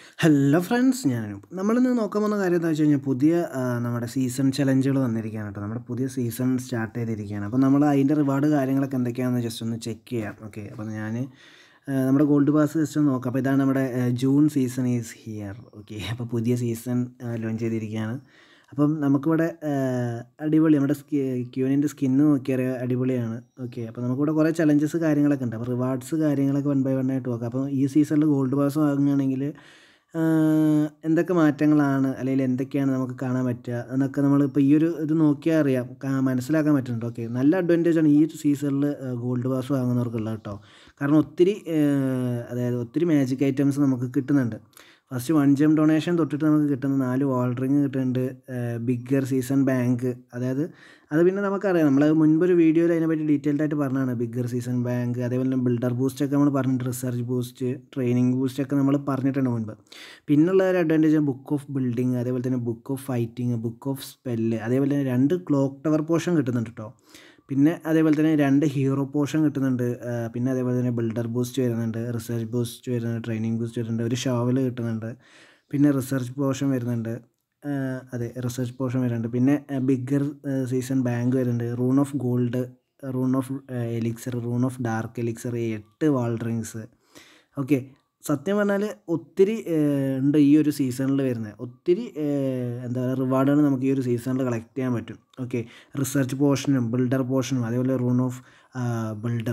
hello friends ഞാനും നമ്മളിന്ന് നോക്കാൻ പോകുന്ന കാര്യം എന്താ വെച്ച് കഴിഞ്ഞാൽ പുതിയ ആ, നമ്മുടെ സീസൺ ചലഞ്ചുകൾ വന്നിരിക്കുകയാണ് കേട്ടോ നമ്മുടെ പുതിയ സീസൺ സ്റ്റാർട്ട് ചെയ്തിരിക്കുകയാണ് അപ്പോൾ നമ്മൾ അതിൻ്റെ റിവാർഡ് കാര്യങ്ങളൊക്കെ എന്തൊക്കെയാണെന്ന് ജസ്റ്റ് ഒന്ന് ചെക്ക് ചെയ്യാം ഓക്കെ അപ്പോൾ ഞാൻ നമ്മുടെ ഗോൾഡ് പാസ് ജസ്റ്റ് ഒന്ന് നോക്കാം അപ്പോൾ ഇതാണ് നമ്മുടെ ആ, June season is here okay അപ്പോൾ പുതിയ സീസൺ ലോഞ്ച് ചെയ്തിരിക്കുകയാണ് അപ്പം നമുക്കിവിടെ ആ, അടിപൊളി നമ്മുടെ സ്കി ക്യൂനിൻ്റെ സ്കിന്ന് നോക്കിയാൽ അടിപൊളിയാണ് ഓക്കെ അപ്പോൾ നമുക്കിവിടെ കുറേ ചലഞ്ചസ് കാര്യങ്ങളൊക്കെ ഉണ്ട് അപ്പോൾ റിവാർഡ്സ് കാര്യങ്ങളൊക്കെ വൺ ബൈ വൺ ആയിട്ട് നോക്കാം അപ്പോൾ ഈ സീസണിൽ ഗോൾഡ് പാസ് വാങ്ങുകയാണെങ്കിൽ ആഹ് എന്തൊക്കെ മാറ്റങ്ങളാണ് അല്ലെങ്കിൽ എന്തൊക്കെയാണ് നമുക്ക് കാണാൻ പറ്റുക എന്നൊക്കെ നമ്മളിപ്പോൾ ഈ ഒരു ഇത് നോക്കിയാൽ അറിയാം കാ- മനസ്സിലാക്കാൻ പറ്റുന്നുണ്ട് ഓക്കെ നല്ല അഡ്വാൻറ്റേജ് ആണ് ഈ സീസണിൽ ഗോൾഡ് പാസ് വാങ്ങുന്നവർക്കുള്ളത് കേട്ടോ കാരണം ഒത്തിരി ആഹ് അതായത് ഒത്തിരി മാജിക് ഐറ്റംസ് നമുക്ക് കിട്ടുന്നുണ്ട് ഫസ്റ്റ് വൺ ജം ഡൊണേഷൻ തൊട്ടിട്ട് നമുക്ക് കിട്ടുന്ന നാല് വാൾഡറിങ് കിട്ടുന്നുണ്ട് ബിഗ്ഗർ സീസൺ ബാങ്ക് അതായത് അത് പിന്നെ നമുക്കറിയാം നമ്മൾ മുൻപൊരു വീഡിയോയിൽ അതിനെപ്പറ്റി ഡീറ്റെയിൽഡ് ആയിട്ട് പറഞ്ഞതാണ് ബിഗ്ഗർ സീസൺ ബാങ്ക് അതേപോലെ തന്നെ ബിൽഡർ ബൂസ്റ്റ് ഒക്കെ നമ്മൾ പറഞ്ഞിട്ട് റിസർച്ച് ബൂസ്റ്റ് ട്രെയിനിങ് ബൂസ്റ്റ് ഒക്കെ നമ്മൾ പറഞ്ഞിട്ടുണ്ട് മുൻപ് പിന്നുള്ള ഒരു അഡ്വാൻറ്റേജ് ബുക്ക് ഓഫ് ബിൽഡിങ് അതേപോലെ തന്നെ book of fighting book of spell അതേപോലെ തന്നെ രണ്ട് ക്ലോക്ക് ടവർ പോർഷൻ കിട്ടുന്നുണ്ട് കേട്ടോ പിന്നെ അതേപോലെ തന്നെ രണ്ട് ഹീറോ പോർഷൻ കിട്ടുന്നുണ്ട് ആ, പിന്നെ അതേപോലെ തന്നെ ബിൽഡർ ബൂസ്റ്റ് വരുന്നുണ്ട് റിസർച്ച് ബൂസ്റ്റ് വരുന്നുണ്ട് ട്രെയിനിങ് ബൂസ്റ്റ് വരുന്നുണ്ട് ഒരു ഷോവൽ കിട്ടുന്നുണ്ട് പിന്നെ റിസർച്ച് പോർഷൻ വരുന്നുണ്ട് ആ, അതെ റിസർച്ച് പോർഷൻ വരുന്നുണ്ട് പിന്നെ ബിഗ്ഗർ സീസൺ ബാങ്ക് വരുന്നുണ്ട് rune of gold rune of elixir rune of dark elixir എട്ട് വാൾഡ്രിങ്സ് ഓക്കെ സത്യം പറഞ്ഞാൽ ഒത്തിരി ഏഹ്, ഉണ്ട് ഈ ഒരു സീസണിൽ വരുന്നത് ഒത്തിരി ഏഹ്, എന്താ പറയുക റിവാർഡുകൾ നമുക്ക് ഈ ഒരു സീസണിൽ കളക്ട് ചെയ്യാൻ പറ്റും ഓക്കെ റിസർച്ച് പോർഷനും ബിൽഡർ പോർഷനും അതേപോലെ rune of builder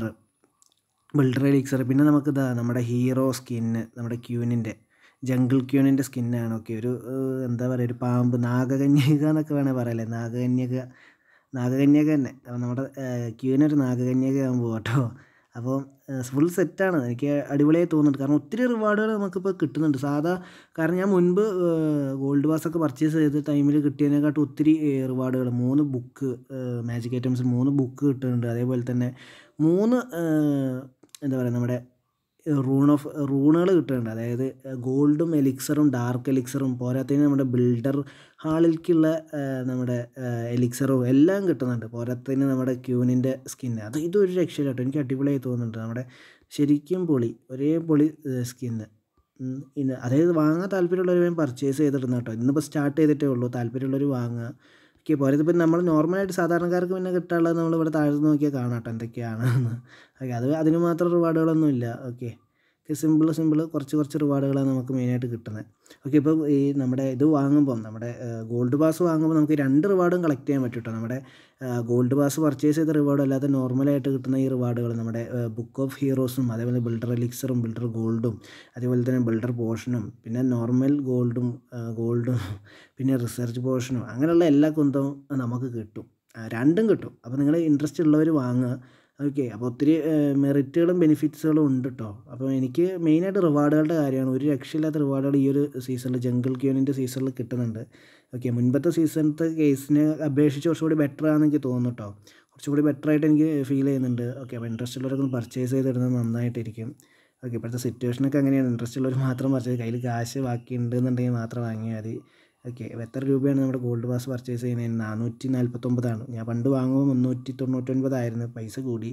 builder elixir പിന്നെ നമുക്ക് ഇതാ നമ്മുടെ ഹീറോ സ്കിന്ന് നമ്മുടെ ക്യൂനിൻ്റെ ജംഗിൾ ക്യൂനിൻ്റെ സ്കിന്നാണ് ഓക്കെ ഒരു ഏഹ്, എന്താ പറയുക ഒരു പാമ്പ് നാഗകന്യക എന്നൊക്കെ വേണമെങ്കിൽ പറയല്ലേ നാഗകന്യക നാഗകന്യക തന്നെ അപ്പോൾ നമ്മുടെ ക്യൂനൊരു നാഗകന്യക ആകുമ്പോൾ കേട്ടോ അപ്പോൾ ഫുൾ സെറ്റാണ് എനിക്ക് അടിപൊളിയായി തോന്നുന്നുണ്ട് കാരണം ഒത്തിരി റിവാർഡുകൾ നമുക്കിപ്പോൾ കിട്ടുന്നുണ്ട് സാധാ കാരണം ഞാൻ മുൻപ് ഗോൾഡ് പാസ് ഒക്കെ പർച്ചേസ് ചെയ്ത ടൈമിൽ കിട്ടിയതിനെക്കാട്ടും ഒത്തിരി റിവാർഡുകൾ മൂന്ന് ബുക്ക് മാജിക് ഐറ്റംസ് മൂന്ന് ബുക്ക് കിട്ടുന്നുണ്ട് അതേപോലെ തന്നെ മൂന്ന് ഏഹ്, എന്താ പറയുക നമ്മുടെ റൂൺ ഓഫ് റൂണുകൾ കിട്ടുന്നുണ്ട് അതായത് ഗോൾഡും എലിക്സറും ഡാർക്ക് എലിക്സറും പോരാത്തതിന് നമ്മുടെ ബിൽഡർ ഹാളിലേക്കുള്ള നമ്മുടെ എലിക്സറും എല്ലാം കിട്ടുന്നുണ്ട് പോരാത്തതിന് നമ്മുടെ ക്യൂനിൻ്റെ സ്കിന്ന് അത് ഇതൊരു രക്ഷയില്ല കേട്ടോ എനിക്ക് അടിപൊളിയായി തോന്നുന്നുണ്ട് നമ്മുടെ ശരിക്കും പൊളി ഒരേ പൊളി സ്കിന്ന് ഇന്ന് അതായത് വാങ്ങാൻ താല്പര്യമുള്ളവർ വേഗം പർച്ചേസ് ചെയ്തിടുന്ന കേട്ടോ ഇന്നിപ്പോൾ സ്റ്റാർട്ട് ചെയ്തിട്ടേ ഉള്ളൂ താല്പര്യമുള്ളവർ വാങ്ങുക ഓക്കെ പോരാതെ ഇപ്പം നമ്മൾ നോർമലായിട്ട് സാധാരണക്കാർക്ക് പിന്നെ കിട്ടാനുള്ളത് നമ്മൾ ഇവിടെ താഴ്ത്ത് നോക്കിയാൽ കാണാം കേട്ടോ എന്തൊക്കെയാണെന്ന് ഓക്കെ അത് അതിന് മാത്രം റിവാർഡുകളൊന്നും ഇല്ല ഓക്കെ സിമ്പിൾ സിമ്പിൾ കുറച്ച് കുറച്ച് റിവാർഡുകളാണ് നമുക്ക് മെയിനായിട്ട് കിട്ടുന്നത് ഓക്കെ ഇപ്പോൾ ഈ നമ്മുടെ ഇത് വാങ്ങുമ്പോൾ നമ്മുടെ ഗോൾഡ് പാസ് വാങ്ങുമ്പോൾ നമുക്ക് രണ്ട് റിവാർഡും കളക്ട് ചെയ്യാൻ പറ്റും കേട്ടോ നമ്മുടെ ഗോൾഡ് പാസ് പർച്ചേസ് ചെയ്ത റിവാർഡ് അല്ലാതെ നോർമലായിട്ട് കിട്ടുന്ന ഈ റിവാർഡുകൾ നമ്മുടെ ബുക്ക് ഓഫ് ഹീറോസും അതേപോലെ ബിൽഡർ എലിക്സറും ബിൽഡർ ഗോൾഡും അതേപോലെ തന്നെ ബിൽഡർ പോർഷനും പിന്നെ നോർമൽ ഗോൾഡും ഗോൾഡും പിന്നെ റിസർച്ച് പോർഷനും അങ്ങനെയുള്ള എല്ലാ കുന്തവും നമുക്ക് കിട്ടും ആ, രണ്ടും കിട്ടും അപ്പോൾ നിങ്ങൾ ഇൻട്രസ്റ്റ് ഉള്ളവർ വാങ്ങുക ഓക്കെ അപ്പോൾ ഒത്തിരി മെറിറ്റുകളും ബെനിഫിറ്റ്സുകളും ഉണ്ട് കേട്ടോ അപ്പോൾ എനിക്ക് മെയിനായിട്ട് റിവാർഡുകളുടെ കാര്യമാണ് ഒരു രക്ഷയില്ലാത്ത റിവാർഡുകൾ ഈ ഒരു സീസണിൽ ജംഗിൾ ക്യൂനിൻ്റെ സീസണിൽ കിട്ടുന്നുണ്ട് ഓക്കെ മുൻപത്തെ സീസണത്തെ കേസിനെ അപേക്ഷിച്ച് കുറച്ചുകൂടി ബെറ്റർ ആണെന്ന് എനിക്ക് തോന്നുന്നു കേട്ടോ കുറച്ചുകൂടി ബെറ്റർ ആയിട്ട് എനിക്ക് ഫീൽ ചെയ്യുന്നുണ്ട് ഓക്കെ അപ്പോൾ ഇൻട്രസ്റ്റ് ഉള്ളവരൊക്കെ ഒന്ന് പർച്ചേസ് ചെയ്തിടുന്നത് നന്നായിട്ടിരിക്കും ഓക്കെ ഇപ്പോഴത്തെ സിറ്റുവേഷനൊക്കെ അങ്ങനെയാണ് ഇൻട്രസ്റ്റ് ഉള്ളവർ മാത്രം പർച്ചേസ് കയ്യിൽ കാശ് ബാക്കി ഉണ്ടെന്നുണ്ടെങ്കിൽ മാത്രം വാങ്ങിയാൽ മതി ഓക്കെ അപ്പോൾ എത്ര രൂപയാണ് നമ്മുടെ ഗോൾഡ് പാസ് പർച്ചേസ് ചെയ്യുന്നതിന് നാനൂറ്റി നാൽപ്പത്തൊമ്പതാണ് ഞാൻ പണ്ട് വാങ്ങുമ്പോൾ മുന്നൂറ്റി തൊണ്ണൂറ്റൊൻപതായിരുന്നു പൈസ കൂടി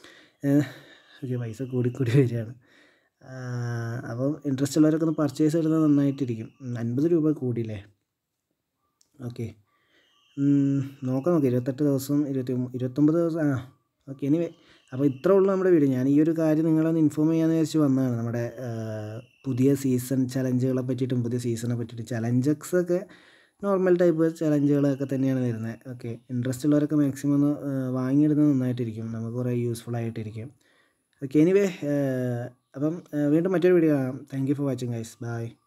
ഓക്കെ പൈസ കൂടി കൂടി വരികയാണ് ആ, അപ്പം ഇൻട്രസ്റ്റ് ഉള്ളവരൊക്കെ ഒന്ന് പർച്ചേസ് ചെയ്യുന്നത് നന്നായിട്ടിരിക്കും ഉം, അൻപത് രൂപ കൂടിയില്ലേ ഓക്കെ നോക്കാം നോക്കാം ഇരുപത്തെട്ട് ദിവസം ഇരുപത്തി ഇരുപത്തൊമ്പത് ദിവസം ആ ഓക്കെ എനിവേ അപ്പോൾ ഇത്ര ഉള്ളൂ നമ്മുടെ വീഡിയോ ഞാൻ ഈ ഒരു കാര്യം നിങ്ങളൊന്ന് ഇൻഫോം ചെയ്യാമെന്ന് വിചാരിച്ച് വന്നതാണ് നമ്മുടെ ആ, പുതിയ സീസൺ ചലഞ്ചുകളെ പറ്റിയിട്ടും പുതിയ സീസണെ പറ്റിയിട്ടും ചലഞ്ചസ് ഒക്കെ നോർമൽ ടൈപ്പ് ചലഞ്ചുകളൊക്കെ തന്നെയാണ് വരുന്നത് ഓക്കെ ഇൻട്രസ്റ്റ് ഉള്ളവരൊക്കെ മാക്സിമം ഒന്ന് ആ, വാങ്ങിയിടുന്നത് നന്നായിട്ടിരിക്കും നമുക്ക് കുറേ യൂസ്ഫുൾ ആയിട്ടിരിക്കും ഓക്കെ എനിവേ അപ്പം ആ, വീണ്ടും മറ്റൊരു വീഡിയോ കാണാം thank you for watching guys by